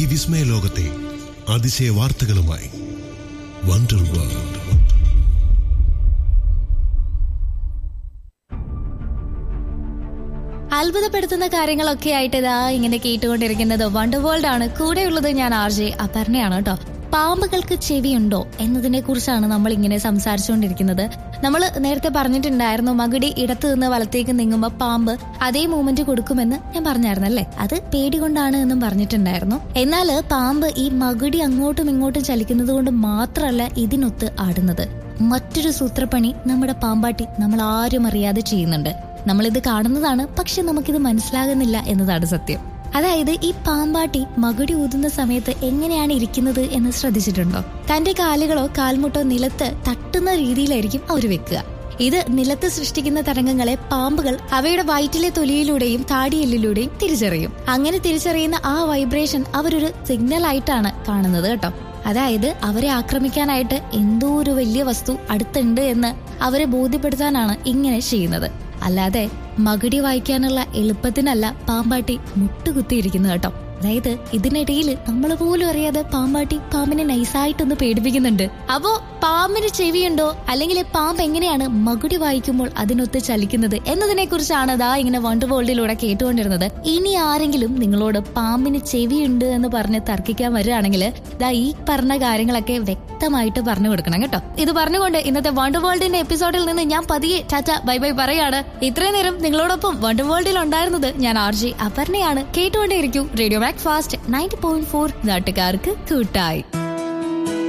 വിസ്മയ ലോകത്തെ അതിശയ വാർത്തകളുമായി wonder world അത്ഭുതപ്പെടുത്തുന്ന കാര്യങ്ങളൊക്കെ ആയിട്ട് ഇതാ ഇങ്ങനെ കേട്ടുകൊണ്ടിരിക്കുന്നത് വണ്ടർ വേൾഡ് ആണ് കൂടെയുള്ളത് ഞാൻ ആർ ജെ അപർണയാണ് കേട്ടോ പാമ്പുകൾക്ക് ചെവിയുണ്ടോ എന്നതിനെ കുറിച്ചാണ് നമ്മൾ ഇങ്ങനെ സംസാരിച്ചുകൊണ്ടിരിക്കുന്നത് നമ്മൾ നേരത്തെ പറഞ്ഞിട്ടുണ്ടായിരുന്നു മകുടി ഇടത്തു നിന്ന് വലത്തേക്ക് നീങ്ങുമ്പോൾ പാമ്പ് അതേ മൂവ്മെന്റ് കൊടുക്കുമെന്ന് ഞാൻ പറഞ്ഞായിരുന്നല്ലേ അത് പേടി കൊണ്ടാണ് എന്നും പറഞ്ഞിട്ടുണ്ടായിരുന്നു എന്നാൽ പാമ്പ് ഈ മകുടി അങ്ങോട്ടും ഇങ്ങോട്ടും ചലിക്കുന്നത് കൊണ്ട് മാത്രമല്ല ഇതിനൊത്ത് ആടുന്നത് മറ്റൊരു സൂത്രപ്പണി നമ്മുടെ പാമ്പാട്ടി നമ്മൾ ആരും അറിയാതെ ചെയ്യുന്നുണ്ട് നമ്മളിത് കാണുന്നതാണ് പക്ഷെ നമുക്കിത് മനസ്സിലാകുന്നില്ല എന്നതാണ് സത്യം അതായത് ഈ പാമ്പാട്ടി മകുടി ഊതുന്ന സമയത്ത് എങ്ങനെയാണ് ഇരിക്കുന്നത് എന്ന് ശ്രദ്ധിച്ചിട്ടുണ്ടോ തന്റെ കാലുകളോ കാൽമുട്ടോ നിലത്ത് തട്ടുന്ന രീതിയിലായിരിക്കും അവർ വെക്കുക ഇത് നിലത്ത് സൃഷ്ടിക്കുന്ന തരംഗങ്ങളെ പാമ്പുകൾ അവയുടെ വയറ്റിലെ തൊലിയിലൂടെയും താടിയെല്ലിലൂടെയും തിരിച്ചറിയും അങ്ങനെ തിരിച്ചറിയുന്ന ആ വൈബ്രേഷൻ അവരൊരു സിഗ്നൽ ആയിട്ടാണ് കാണുന്നത് കേട്ടോ അതായത് അവരെ ആക്രമിക്കാനായിട്ട് എന്തോ ഒരു വലിയ വസ്തു അടുത്തുണ്ട് എന്ന് അവരെ ബോധ്യപ്പെടുത്താനാണ് ഇങ്ങനെ ചെയ്യുന്നത് അല്ലാതെ മകുടി വായിക്കാനുള്ള എളുപ്പത്തിനല്ല പാമ്പാട്ടി മുട്ടുകുത്തിയിരിക്കുന്നത് കേട്ടോ അതായത് ഇതിനിടയിൽ നമ്മൾ പോലും അറിയാതെ പാമ്പാട്ടി പാമ്പിനെ നൈസായിട്ടൊന്ന് പേടിപ്പിക്കുന്നുണ്ട് അപ്പോ പാമ്പിന് ചെവിയുണ്ടോ അല്ലെങ്കിൽ പാമ്പ് എങ്ങനെയാണ് മകുടി വായിക്കുമ്പോൾ അതിനൊത്ത് ചലിക്കുന്നത് എന്നതിനെ കുറിച്ചാണ് ദാ ഇങ്ങനെ വണ്ടർ വേൾഡിലൂടെ കേട്ടുകൊണ്ടിരുന്നത് ഇനി ആരെങ്കിലും നിങ്ങളോട് പാമ്പിന് ചെവിയുണ്ട് എന്ന് പറഞ്ഞ് തർക്കിക്കാൻ വരികയാണെങ്കിൽ ദാ ഈ പറഞ്ഞ കാര്യങ്ങളൊക്കെ വ്യക്തമായിട്ട് പറഞ്ഞു കൊടുക്കണം കേട്ടോ ഇത് പറഞ്ഞുകൊണ്ട് ഇന്നത്തെ വണ്ടർ വേൾഡിന്റെ എപ്പിസോഡിൽ നിന്ന് ഞാൻ പതിയെ ടാറ്റ ബൈ ബൈ പറയാണ് ഇത്രയും നേരം നിങ്ങളോടൊപ്പം വണ്ടർ വേൾഡിൽ ഉണ്ടായിരുന്നത് ഞാൻ ആർ ജെ അപർണയാണ് കേട്ടുകൊണ്ടേയിരിക്കും radio breakfast ninety point four നാട്ടുകാർക്ക് കൂട്ടായി